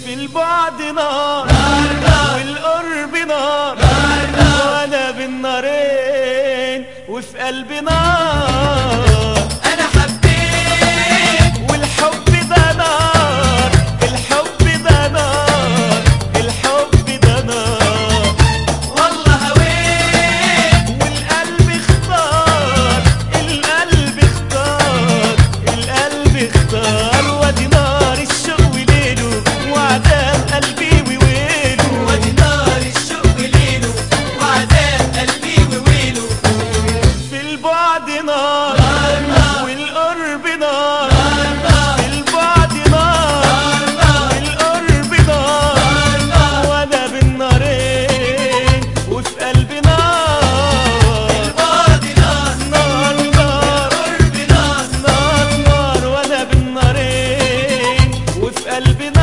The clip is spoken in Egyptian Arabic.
في البعد نار والقرب نار وانا بالنارين وفي قلبي نار انا حبيت والحب ده نار الحب ده نار الحب ده نار والله هويت والقلب اختار القلب اختار القلب اختار وادي نار الشوق وليله وعذاب قلبي وويله وادي نار الشوق ليله وعذاب قلبي وويله في البعد نار والقرب نار في البعد نار والقرب نار وانا بالنارين وفي قلبي نار البعد نار نار نار قرب نار نار نار وانا بالنارين وفي قلبي